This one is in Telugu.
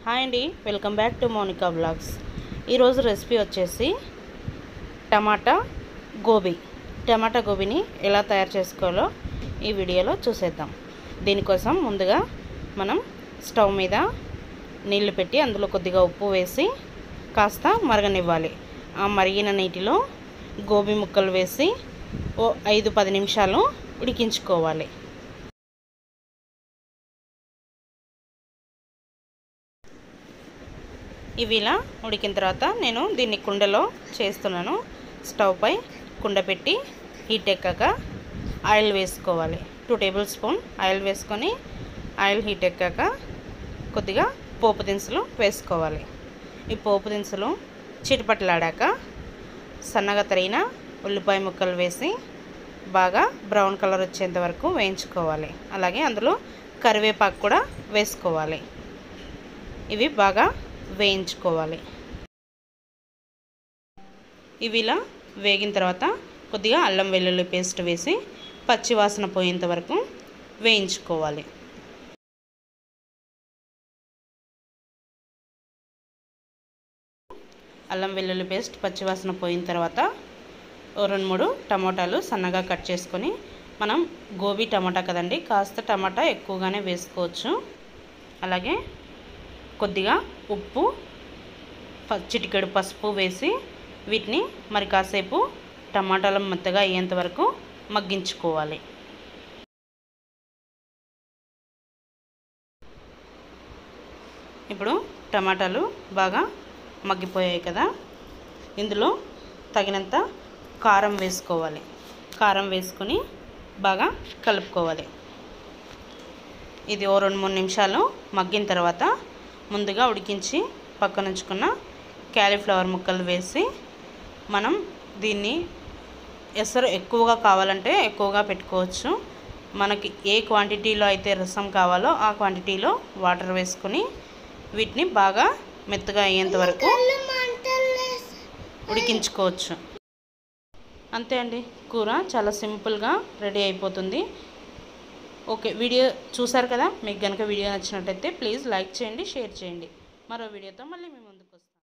హాయ్ అండి welcome back to Monica blogs ఈరోజు రెసిపీ వచ్చేసి టమాటా గోబీ టమాటా గోబీని ఎలా తయారు చేసుకోవాలో ఈ వీడియోలో చూసేద్దాం దీనికోసం ముందుగా మనం స్టవ్ మీద నీళ్లు పెట్టి అందులో కొద్దిగా ఉప్పు వేసి కాస్త మరగనివ్వాలి ఆ మరిగిన నీటిలో గోబీ ముక్కలు వేసి ఓ ఐదు పది నిమిషాలు ఉడికించుకోవాలి ఇవి ఇలా ఉడికిన తర్వాత నేను దీన్ని కుండలో చేస్తున్నాను స్టవ్ పై కుండ పెట్టి హీట్ ఎక్కాక ఆయిల్ వేసుకోవాలి టూ టేబుల్ స్పూన్ ఆయిల్ వేసుకొని ఆయిల్ హీట్ ఎక్కాక కొద్దిగా పోపు దినుసులు వేసుకోవాలి ఈ పోపు దినుసులు చిటిపట్లాడాక సన్నగా తరిగిన ఉల్లిపాయ ముక్కలు వేసి బాగా బ్రౌన్ కలర్ వచ్చేంత వరకు వేయించుకోవాలి అలాగే అందులో కరివేపాకు కూడా వేసుకోవాలి ఇవి బాగా వేయించుకోవాలి ఇవి ఇలా వేగిన తర్వాత కొద్దిగా అల్లం వెల్లుల్లి పేస్ట్ వేసి పచ్చి వాసన పోయేంత వరకు వేయించుకోవాలి అల్లం వెల్లుల్లి పేస్ట్ పచ్చివాసన పోయిన తర్వాత ఓ రెండు మూడు టమాటాలు సన్నగా కట్ చేసుకొని మనం గోబీ టమాటా కదండి కాస్త టమాటా ఎక్కువగానే వేసుకోవచ్చు అలాగే కొద్దిగా ఉప్పు చిటికెడు పసుపు వేసి వీటిని మరి కాసేపు టమాటాలు మెత్తగా అయ్యేంత వరకు మగ్గించుకోవాలి ఇప్పుడు టమాటాలు బాగా మగ్గిపోయాయి కదా ఇందులో తగినంత కారం వేసుకోవాలి కారం వేసుకొని బాగా కలుపుకోవాలి ఇది ఓ రెండు మూడు నిమిషాలు మగ్గిన తర్వాత ముందుగా ఉడికించి పక్కన ఉంచుకున్న క్యాలీఫ్లవర్ ముక్కలు వేసి మనం దీన్ని ఎసరు ఎక్కువగా కావాలంటే ఎక్కువగా పెట్టుకోవచ్చు మనకి ఏ క్వాంటిటీలో అయితే రసం కావాలో ఆ క్వాంటిటీలో వాటర్ వేసుకొని వీటిని బాగా మెత్తగా అయ్యేంత వరకు ఉడికించుకోవచ్చు అంతే అండి కూర చాలా సింపుల్గా రెడీ అయిపోతుంది ఓకే వీడియో చూసారు కదా మీకు కనుక వీడియో నచ్చినట్టయితే ప్లీజ్ లైక్ చేయండి షేర్ చేయండి మరో వీడియోతో మళ్ళీ మేము